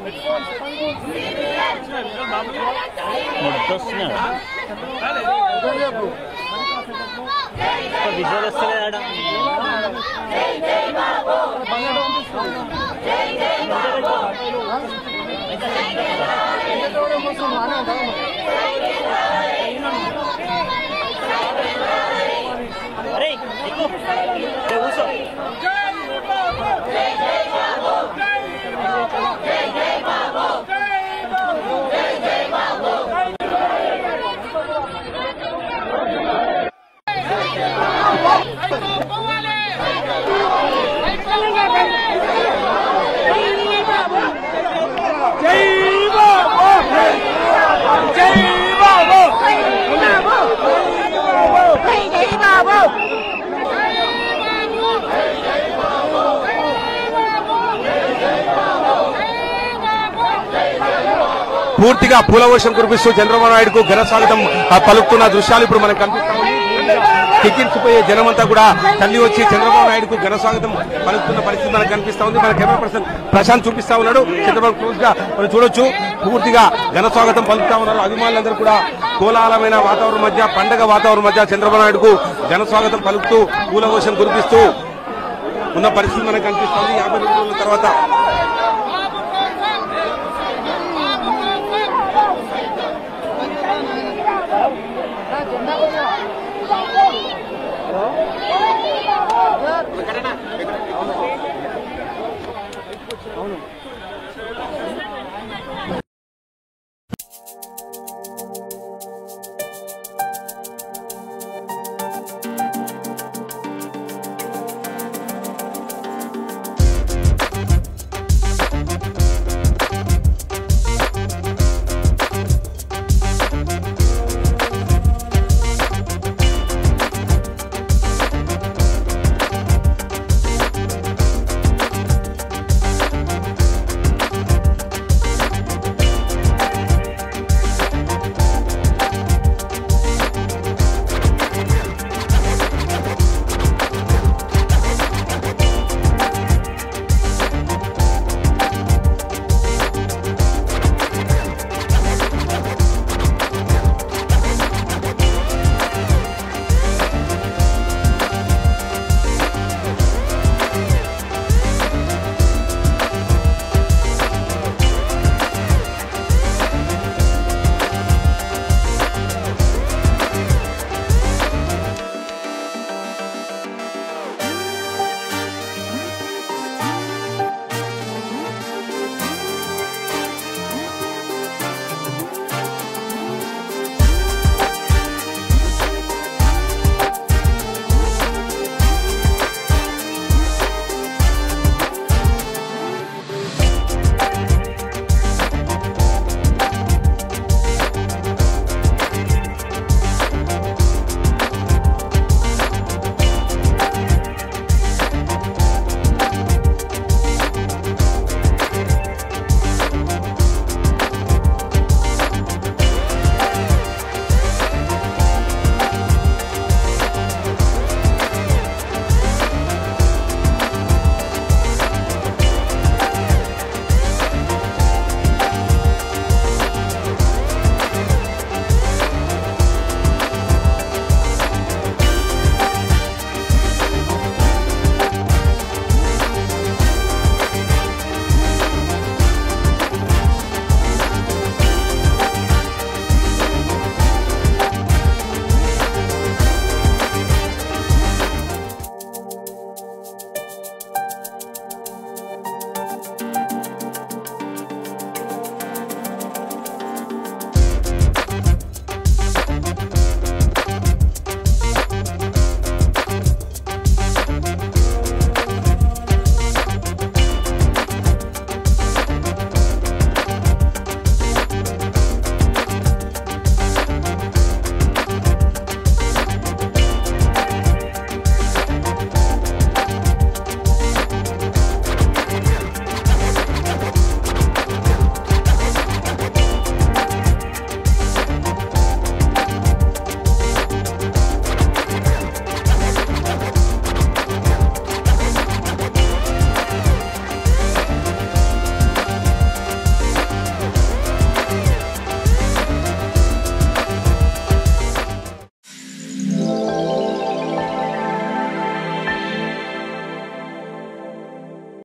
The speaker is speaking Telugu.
విజువల్ వస్తలేదా అరే ఎక్కు. ఏ, కూర్చో పూర్తిగా పూలవర్షం కురిపిస్తూ చంద్రబాబు నాయుడుకు ఘన స్వాగతం ఆ, పలుకుతున్న దృశ్యాలు ఇప్పుడు మనకు కనిపిస్తా ఉన్నాయి కిక్కించిపోయే జనమంతా కూడా తల్లి వచ్చి చంద్రబాబు నాయుడుకు ఘన స్వాగతం పలుకుతున్న పరిస్థితి మనకు కనిపిస్తా ఉంది మన కెమెరా పర్సన్ ప్రశాంత్ చూపిస్తా ఉన్నాడు చంద్రబాబు క్లోజ్ గా మనం చూడొచ్చు పూర్తిగా ఘన స్వాగతం పలుకుతా ఉన్నారు అభిమానులందరూ కూడా కోలాహలమైన వాతావరణం మధ్య పండగ వాతావరణం మధ్య చంద్రబాబు నాయుడుకు ఘన స్వాగతం పలుకుతూ పూలవర్షం కురిపిస్తూ ఉన్న పరిస్థితి మనకు కనిపిస్తుంది యాభై రెండు రోజుల తర్వాత